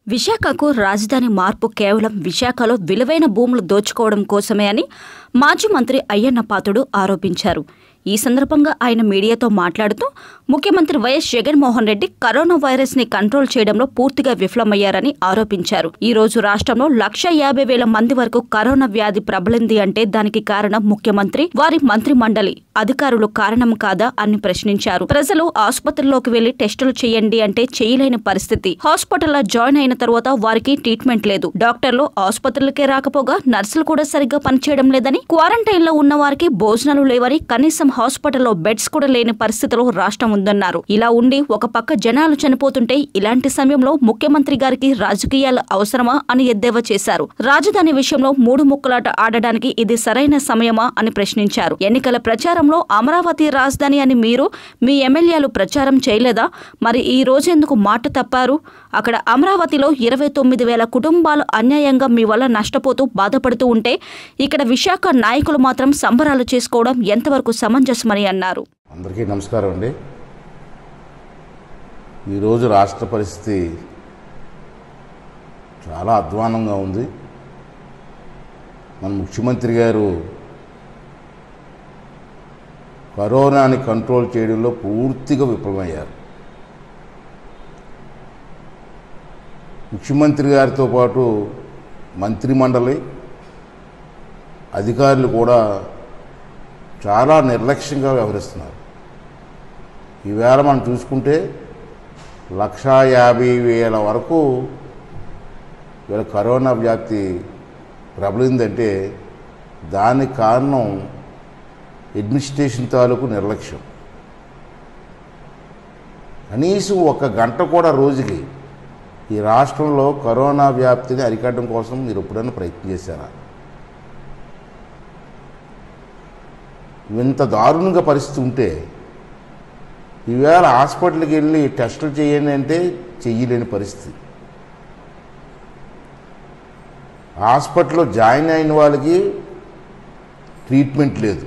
విశాఖకు రాజధాని మార్పు కేవలం విశాఖలో విలువైన భూములు దోచుకోవడం కోసమే అని మాజీ మంత్రి అయ్యన్న పాతుడు ఆరోపించారు ఈ సందర్భంగా ఆయన మీడియాతో మాట్లాడుతూ ముఖ్యమంత్రి YS Jaganmohan Reddy corona virus ని కంట్రోల్ చేయడంలో పూర్తిగా విఫలమయ్యారని ఆరోపించారు ఈ రోజు రాష్ట్రంలో లక్ష యాభై వేల మంది వరకు కరోనా వ్యాధి ప్రబలింది అంటే దానికి కారణం ముఖ్యమంత్రి వారి మంత్రి మండలి అధికారులు కారణం కాదా అని ప్రశ్నించారు ప్రజలు ఆసుపత్రిలోకి వెళ్లి టెస్టులు చేయండి అంటే చేయలేని పరిస్థితి హాస్పిటల్లో జాయిన్ అయిన తర్వాత వారికి ట్రీట్మెంట్ లేదు డాక్టర్లు ఆసుపత్రులకే రాకపోగా నర్సులు కూడా సరిగ్గా పనిచేయడం లేదని క్వారంటైన్ లో ఉన్న వారికి భోజనాలు లేవని కనీసం హాస్పిటల్లో బెడ్స్ కూడా లేని పరిస్థితిలో రాష్ట్రం ఉందన్నారు ఇలా ఉండి ఒక పక్క జనాలు చనిపోతుంటే ఇలాంటి సమయంలో ముఖ్యమంత్రి గారికి రాజకీయాలు అవసరమా అని ఎద్దేవా చేశారు రాజధాని విషయంలో మూడు ముక్కలాట ఆడడానికి ఇది సరైన సమయమా అని ప్రశ్నించారు ఎన్నికల ప్రచారంలో అమరావతి రాజధాని అని మీరు మీ ఎమ్మెల్యేలు ప్రచారం చేయలేదా మరి ఈ రోజు ఎందుకు మాట తప్పారు అక్కడ అమరావతిలో ఇరవై తొమ్మిది వేల కుటుంబాలు అన్యాయంగా మీ వల్ల నష్టపోతూ బాధపడుతూ ఉంటే ఇక్కడ విశాఖ నాయకులు మాత్రం సంబరాలు చేసుకోవడం ఎంతవరకు సమంజసమని అన్నారు అందరికీ నమస్కారం అండి ఈరోజు రాష్ట్ర పరిస్థితి చాలా అధ్వానంగా ఉంది మన ముఖ్యమంత్రి గారు కరోనాని కంట్రోల్ చేయడంలో పూర్తిగా విఫలమయ్యారు ముఖ్యమంత్రి గారితో పాటు మంత్రిమండలి అధికారులు కూడా చాలా నిర్లక్ష్యంగా వ్యవహరిస్తున్నారు ఈవేళ మనం చూసుకుంటే లక్షా యాభై వేల వరకు వీళ్ళ కరోనా వ్యాప్తి ప్రబలిందంటే దానికి కారణం అడ్మినిస్ట్రేషన్ తాలూకు నిర్లక్ష్యం కనీసం ఒక గంట కూడా రోజుకి ఈ రాష్ట్రంలో కరోనా వ్యాప్తిని అరికట్టడం కోసం మీరు ఎప్పుడైనా ప్రయత్నం చేశారా ఇంత దారుణంగా పరిస్థితి ఉంటే ఈవేళ హాస్పిటల్కి వెళ్ళి టెస్టులు చేయండి అంటే చెయ్యలేని పరిస్థితి హాస్పిటల్లో జాయిన్ అయిన వాళ్ళకి ట్రీట్మెంట్ లేదు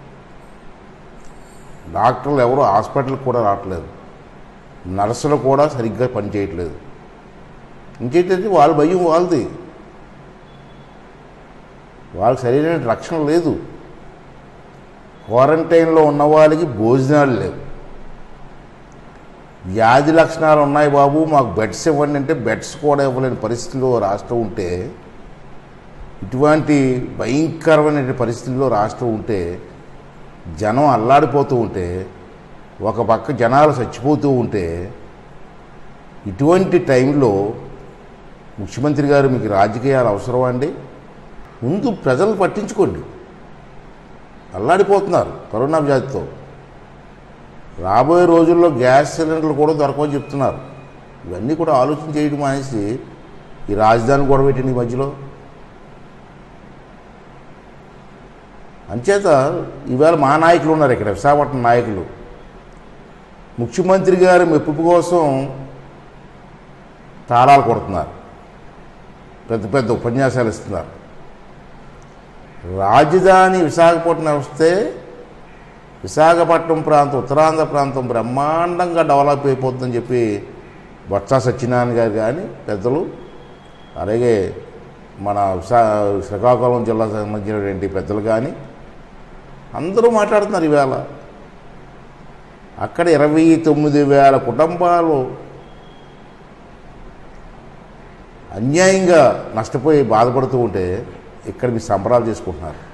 డాక్టర్లు ఎవరు హాస్పిటల్కి కూడా రావట్లేదు నర్సులు కూడా సరిగ్గా పనిచేయట్లేదు ఇంకేంటంటే వాళ్ళ భయం వాళ్ళది వాళ్ళకి సరైన రక్షణ లేదు క్వారంటైన్లో ఉన్న వాళ్ళకి భోజనాలు లేవు వ్యాధి లక్షణాలు ఉన్నాయి బాబు మాకు బెడ్స్ ఇవ్వండి అంటే బెడ్స్ కూడా ఇవ్వలేని పరిస్థితిలో రాష్ట్రం ఉంటే ఇటువంటి భయంకరమైన పరిస్థితుల్లో రాష్ట్రం ఉంటే జనం అల్లాడిపోతూ ఉంటే ఒక పక్క జనాలు చచ్చిపోతూ ఉంటే ఇటువంటి టైంలో ముఖ్యమంత్రి గారు మీకు రాజకీయాలు అవసరమా అండి ముందు ప్రజలు పట్టించుకోండి అల్లాడిపోతున్నారు కరోనా వ్యాధితో రాబోయే రోజుల్లో గ్యాస్ సిలిండర్లు కూడా దొరకవని చెప్తున్నారు ఇవన్నీ కూడా ఆలోచన చేయడం అనేసి ఈ రాజధాని గొడవ పెట్టింది ఈ మధ్యలో అంచేత ఈవేళ మా నాయకులు ఉన్నారు ఇక్కడ విశాఖపట్నం నాయకులు ముఖ్యమంత్రి గారి మెప్పు కోసం తాళాలు కొడుతున్నారు పెద్ద పెద్ద ఉపన్యాసాలు ఇస్తున్నారు రాజధాని విశాఖపట్నం వస్తే విశాఖపట్నం ప్రాంతం ఉత్తరాంధ్ర ప్రాంతం బ్రహ్మాండంగా డెవలప్ అయిపోతుందని చెప్పి బొత్స సత్యనారాయణ గారు కానీ పెద్దలు అలాగే మన విశా శ్రీకాకుళం జిల్లా సంబంధించినటువంటి పెద్దలు కానీ అందరూ మాట్లాడుతున్నారు ఈవేళ అక్కడ ఇరవై తొమ్మిది వేల కుటుంబాలు అన్యాయంగా నష్టపోయి బాధపడుతూ ఉంటే ఇక్కడ మీ సంబరాలు చేసుకుంటున్నారు